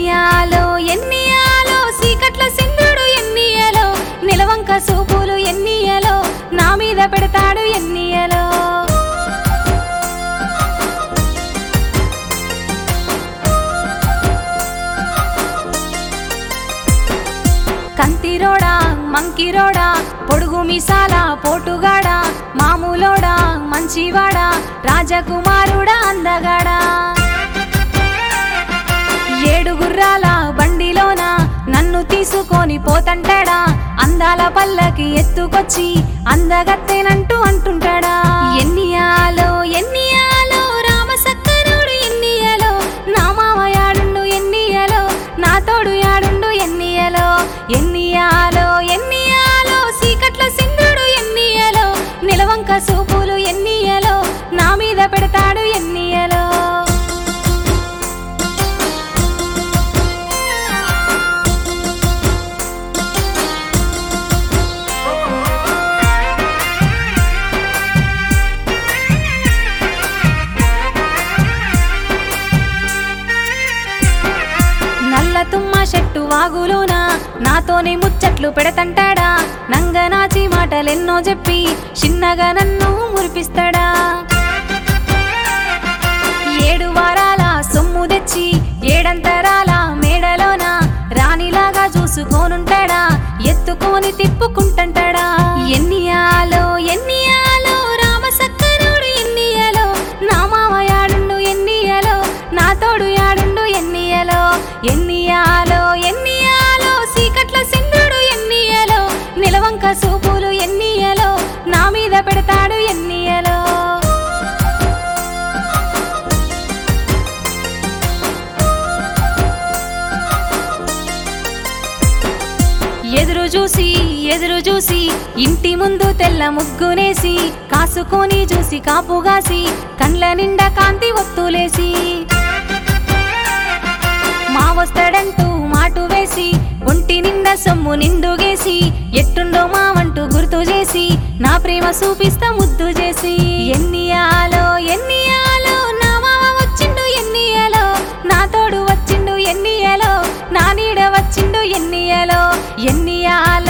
ఎన్నియాలో ఎన్నియాలో సీకట్ల సింధుడు ఎన్నియలో నిలవంక సూపులు ఎన్నియలో నా మీద పెడతాడు ఎన్నియలో కంతిరోడా మంకిరోడా పొడుగు మిసాల పోటుగాడా మామూలోడా మంచివాడా రాజకుమారుడా అందగాడా ఏడు గుర్రాల బండిలోన నన్ను తీసుకొని పోతంటాడా అందాల పల్లకి ఎత్తుకొచ్చి అందగత్తేనంటూ అంటుంటాడా ఎన్నియాలో ఎన్నియాలో రామ సక్కరుడు ఎన్నియలో నా మామ యాడుండు ఎన్నియలో నా తోడు యాడుండు ఎన్నియలో ఎన్నియాలో ఎన్నియాలో సీకట్ల సింధుడు ఎన్నియలో నిలవంక సూపులు ఎన్నియలో నా మీద పెడతాడు ఎన్నియలో నల్ల తుమ్మ చెట్టు వాగులోన నాతోనే ముచ్చట్లు పెడతంటాడా నంగనాచి మాటలెన్నో చెప్పి చిన్నగా నన్ను మురిపిస్తాడా ఏడు వారాల సొమ్ము తెచ్చి ఏడంతరాల మేడలోన రాణిలాగా చూసుకోనుంటాడా ఎత్తుకొని తిప్పుకుంటుంటాడా ఎన్నియాలో ఎన్నియాలో రామ సక్కరుడు ఎన్నియలో నా మామ యాడుండు ఎన్నియలో నా తోడు యాడుండు ఎన్నియలో ఎన్నియాలో ఎన్నియాలో సీకట్ల సింధుడు ఎన్నియలో నిలవంక సూపులు ఎన్నియలో నా మీద పెడతాడు ఎన్నియలో ఎదురు చూసి ఎదురు చూసి ఇంటి ముందు తెల్ల ముగ్గునేసి కాసుకొని చూసి కాపుగాసి కండ్ల నిండా కాంతి ఒత్తులేసి మా వస్తాడంటూ మాటు వేసి ఒంటి నిండా సొమ్ము నిండుగేసి ఎట్టుండో మా వంటూ గుర్తు చేసి నా ప్రేమ చూపిస్తా ముద్దు చేసి ఎన్నియాలో ఎన్నియాలో నా మామ వచ్చిండు ఎన్నియాలో నా తోడు వచ్చిండు ఎన్నియాలో నా నీడ వచ్చిండు ఎన్నియాలో ఎన్నియాలో